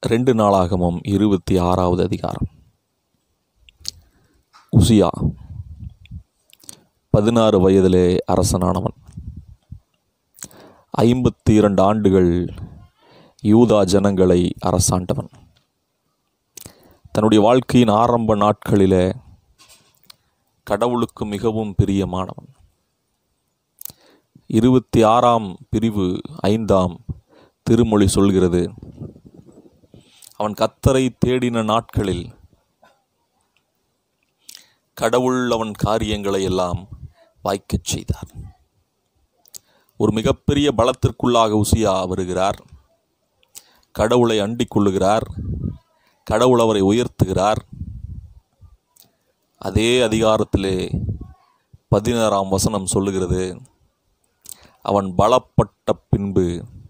ரெண்டு நாளாகமும் இருபத்தி ஆறாவது அதிகாரம் உசியா பதினாறு வயதிலே அரசனானவன் ஐம்பத்தி இரண்டு ஆண்டுகள் யூதா ஜனங்களை அரசாண்டவன் தன்னுடைய வாழ்க்கையின் ஆரம்ப நாட்களிலே கடவுளுக்கு மிகவும் பிரியமானவன் இருபத்தி ஆறாம் பிரிவு ஐந்தாம் திருமொழி சொல்கிறது அவன் கத்தரை தேடின நாட்களில் கடவுள் அவன் காரியங்களை எல்லாம் வாய்க்கச் செய்தார் ஒரு மிகப்பெரிய பலத்திற்குள்ளாக உசியா வருகிறார் கடவுளை அண்டிக் கொள்ளுகிறார் கடவுள் அவரை உயர்த்துகிறார் அதே அதிகாரத்திலே பதினாறாம் வசனம் சொல்லுகிறது அவன் பலப்பட்ட பின்பு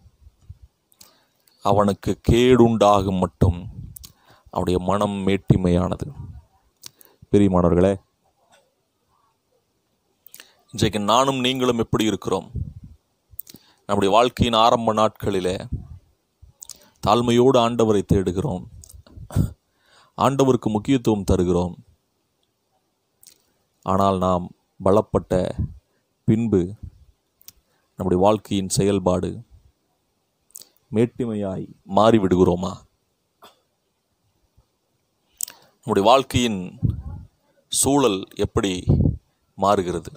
அவனுக்கு கேடுண்டாகும் மட்டும் அவனுடைய மனம் மேட்டிமையானது பெரியமானவர்களே இன்றைக்கு நானும் நீங்களும் எப்படி இருக்கிறோம் நம்முடைய வாழ்க்கையின் ஆரம்ப நாட்களிலே தாழ்மையோடு ஆண்டவரை தேடுகிறோம் ஆண்டவருக்கு முக்கியத்துவம் தருகிறோம் ஆனால் நாம் பலப்பட்ட பின்பு நம்முடைய வாழ்க்கையின் செயல்பாடு மேட்டிமையாய் மாறிவிடுகிறோமா நம்முடைய வாழ்க்கையின் சூழல் எப்படி மாறுகிறது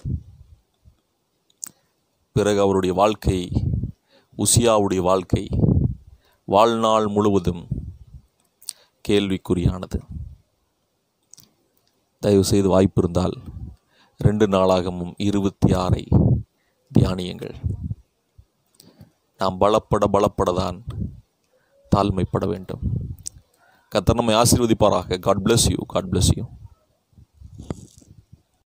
பிறகு அவருடைய வாழ்க்கை உசியாவுடைய வாழ்க்கை வாழ்நாள் முழுவதும் கேள்விக்குறியானது தயவு செய்து வாய்ப்பு இருந்தால் ரெண்டு நாளாகவும் இருபத்தி ஆறை தியானியுங்கள் நாம் பலப்பட பலப்படதான் தாழ்மைப்பட வேண்டும் கத்தர் நம்மை ஆசீர்வதிப்பாராக God bless you God bless you